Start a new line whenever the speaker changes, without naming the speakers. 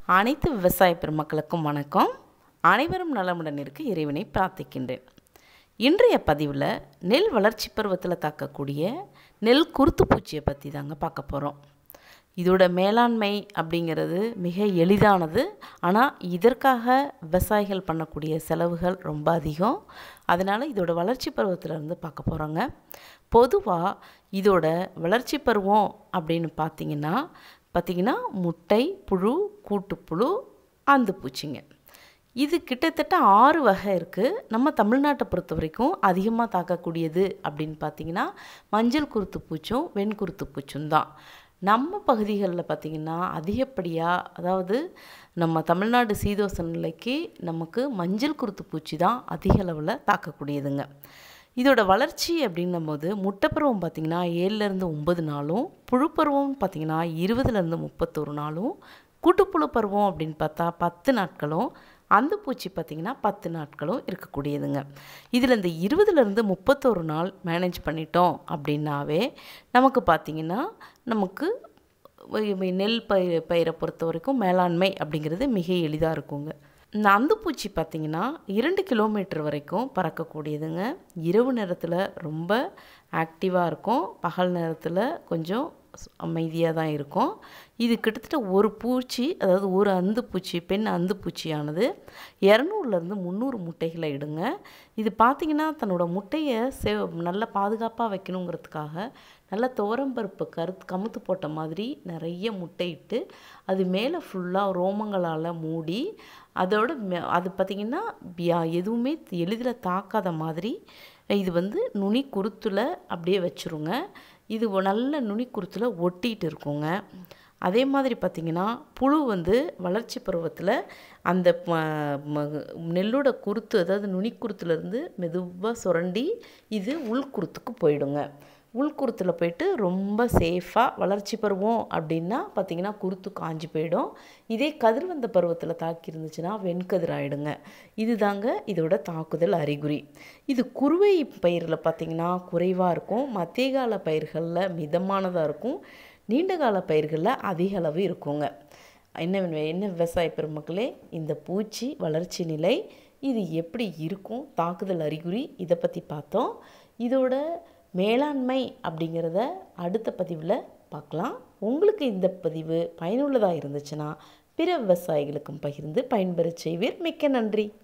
அனைத்து விவசாய பெருமக்களுக்கும் வணக்கம் அனைவரும் நலமுடன் இருக்க இறைவனை பிரார்த்திக்கின்றேன் இன்றைய பதிவில் நெல் வளர்ச்சி பருவத்தில் தாக்கக்கூடிய நெல் குருத்து பூச்சியை பற்றி தாங்க பார்க்க போகிறோம் இதோட மேலாண்மை அப்படிங்கிறது மிக எளிதானது ஆனால் இதற்காக விவசாயிகள் பண்ணக்கூடிய செலவுகள் ரொம்ப அதிகம் அதனால் இதோட வளர்ச்சி பருவத்தில் இருந்து பார்க்க போகிறோங்க பொதுவாக இதோட வளர்ச்சி பருவம் அப்படின்னு பார்த்தீங்கன்னா பார்த்திங்கன்னா முட்டை புழு கூட்டுப்புழு ஆந்து பூச்சிங்க இது கிட்டத்தட்ட ஆறு வகை இருக்குது நம்ம தமிழ்நாட்டை பொறுத்த வரைக்கும் அதிகமாக தாக்கக்கூடியது அப்படின்னு பார்த்தீங்கன்னா மஞ்சள் குருத்து பூச்சும் வெண்குருத்து பூச்சும் தான் நம்ம பகுதிகளில் பார்த்திங்கன்னா அதிகப்படியாக அதாவது நம்ம தமிழ்நாடு சீதோசன நிலைக்கு நமக்கு மஞ்சள் குருத்து பூச்சி தான் அதிக அளவில் தாக்கக்கூடியதுங்க இதோட வளர்ச்சி அப்படின்னும் போது முட்டைப்பருவம் பார்த்திங்கன்னா ஏழுலேருந்து ஒம்பது நாளும் புழுப்பருவம் பார்த்திங்கன்னா இருபதுலேருந்து முப்பத்தொரு நாளும் கூட்டுப்புழு பருவம் அப்படின்னு பார்த்தா பத்து நாட்களும் அந்த பூச்சி பார்த்திங்கன்னா பத்து நாட்களும் இருக்கக்கூடியதுங்க இதில் இந்த இருபதுலேருந்து முப்பத்தொரு நாள் மேனேஜ் பண்ணிட்டோம் அப்படின்னாவே நமக்கு பார்த்திங்கன்னா நமக்கு நெல் பயிர் பயிரை பொறுத்த வரைக்கும் மேலாண்மை அப்படிங்கிறது மிக எளிதாக இருக்குங்க இந்த அந்துப்பூச்சி பார்த்திங்கன்னா இரண்டு கிலோமீட்டர் வரைக்கும் பறக்கக்கூடியதுங்க இரவு நேரத்தில் ரொம்ப ஆக்டிவாக இருக்கும் பகல் நேரத்தில் கொஞ்சம் அமைதியாக தான் இருக்கும் இது கிட்டத்தட்ட ஒரு பூச்சி அதாவது ஒரு அந்து பூச்சி பெண் அந்து பூச்சியானது இரநூறுலேருந்து முந்நூறு முட்டைகளை இடுங்க இது பார்த்திங்கன்னா தன்னோட முட்டையை சே நல்லா பாதுகாப்பாக வைக்கணுங்கிறதுக்காக நல்லா துவரம்பருப்பு கருத்து கமுத்து போட்ட மாதிரி நிறைய முட்டையிட்டு அது மேலே ஃபுல்லாக ரோமங்களால் மூடி அதோட அது பார்த்திங்கன்னா எதுவுமே எளிதில் தாக்காத மாதிரி இது வந்து நுனி குருத்தில் அப்படியே வச்சுருங்க இது நல்ல நுனி குருத்தில் ஒட்டிகிட்டு இருக்குங்க அதே மாதிரி பார்த்திங்கன்னா புழு வந்து வளர்ச்சி பருவத்தில் அந்த நெல்லோட குருத்து அதாவது நுனி குருத்துலேருந்து மெதுவாக சுரண்டி இது உள்குருத்துக்கு போயிடுங்க உள்குருத்தில் போயிட்டு ரொம்ப சேஃபாக வளர்ச்சி பருவம் அப்படின்னா பார்த்திங்கன்னா குருத்து காஞ்சி போயிடும் இதே கதிர்வந்த பருவத்தில் தாக்கி இருந்துச்சுன்னா வெண்கதிர் ஆகிடுங்க இது தாங்க இதோட தாக்குதல் அறிகுறி இது குறுவை பயிரில் பார்த்திங்கன்னா குறைவாக இருக்கும் மத்திய கால பயிர்களில் மிதமானதாக இருக்கும் நீண்ட கால பயிர்களில் அதிக அளவு இருக்குங்க என்ன என்ன விவசாய பெருமக்களே இந்த பூச்சி வளர்ச்சி நிலை இது எப்படி இருக்கும் தாக்குதல் அறிகுறி இதை பற்றி பார்த்தோம் இதோட மேலாண்மை அப்படிங்கிறத அடுத்த பதிவில் பார்க்கலாம் உங்களுக்கு இந்த பதிவு பயனுள்ளதாக இருந்துச்சுன்னா பிற விவசாயிகளுக்கும் பகிர்ந்து பயன்பெறச் செய்வீர் மிக்க நன்றி